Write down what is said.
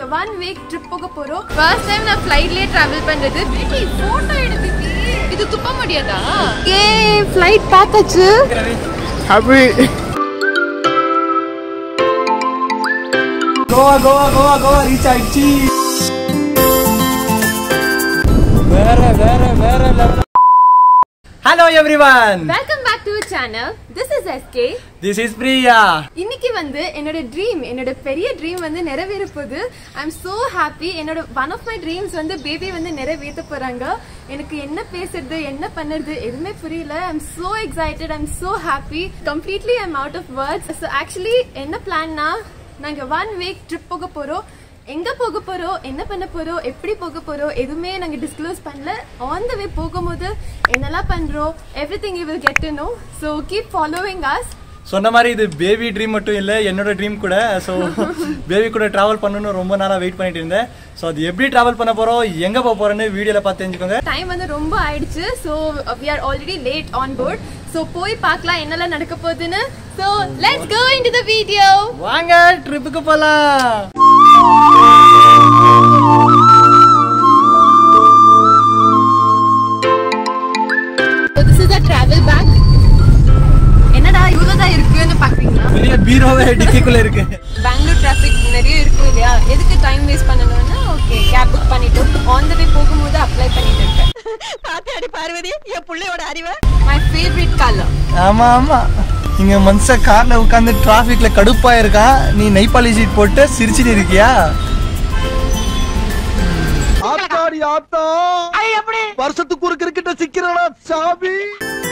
one week trip போக போறோம் first time நான் ஃப்ளைட்லயே டிராவல் பண்றது போட்டோ எடுத்துக்கு இது துப்ப முடியாதா ஏ ஃப்ளைட் பார்த்தாச்சு ஹாப்பி கோவா கோவா கோவா கோவா ரீச் ஆயிடுச்சு வேற வேற வேற level hello everyone welcome back to channel this is SK this is Priya இன்னைக்கு வந்து என்னோட ட்ரீம் என்னோட பெரிய ட்ரீம் வந்து நிறைவேற போகுது ஐ எம் so ஹாப்பி என்னோட ஒன் ஆஃப் மை ட்ரீம்ஸ் வந்து பேபி வந்து நிறைவேற்ற போறாங்க எனக்கு என்ன பேசுறது என்ன பண்ணுறது எதுவுமே புரியல I am so excited I am so happy completely I am out of words so actually என்ன பிளான்னா நாங்க ஒன் வீக் ட்ரிப் போக போறோம் எங்க போக போறோம் என்ன பண்ண போறோம் எப்படி போக போறோம் எதுவுமே நாங்க டிஸ்க்ளோஸ் பண்ணல ஆன் த வே போகும்போது என்னெல்லாம் பண்றோம் everything you will get to know so keep following us சொன்ன மாதிரி இது பேபி ட்ரீம் மட்டும் இல்லை என்னோட ட்ரீம் கூட ஸோ பேபி கூட ட்ராவல் பண்ணணும்னு ரொம்ப நாளாக வெயிட் பண்ணிட்டு இருந்தேன் ஸோ அது எப்படி ட்ராவல் பண்ண போகிறோம் எங்கே போக போகிறோன்னு வீடியோவில் பார்த்து தெரிஞ்சுக்கோங்க டைம் வந்து ரொம்ப ஆயிடுச்சு so we are already late on board so போய் பார்க்கலாம் என்னெல்லாம் நடக்க போகுதுன்னு so let's go into the video வாங்க ட்ரிப்புக்கு போகலாம் this is a travel bag என்னடா இவ்வளோதான் இருக்குன்னு பார்க்குறீங்களா பெரிய பீரோவே டிக்கிக்குள்ள இருக்கு பெங்களூர் டிராஃபிக் நிறைய இருக்கும் இல்லையா எதுக்கு டைம் வேஸ்ட் பண்ணணும்னா ஓகே கேப் புக் பண்ணிட்டு ஆன் த வே போகும்போது அப்ளை பண்ணிட்டு இருக்கேன் பாத்தியாடி பார்வதி என் பிள்ளையோட அறிவை மை ஃபேவரட் கலர் ஆமா ஆமா இங்க மனுஷன் கார்ல உட்காந்து டிராபிக்ல கடுப்பா இருக்கான் நீ நெய்பாலி சீட் போட்டு சிரிச்சிட்டு இருக்கியா ஆத்தாடி ஆத்தா வருஷத்துக்கு ஒரு கிரிக்கெட்ட சிக்கிறனா சாமி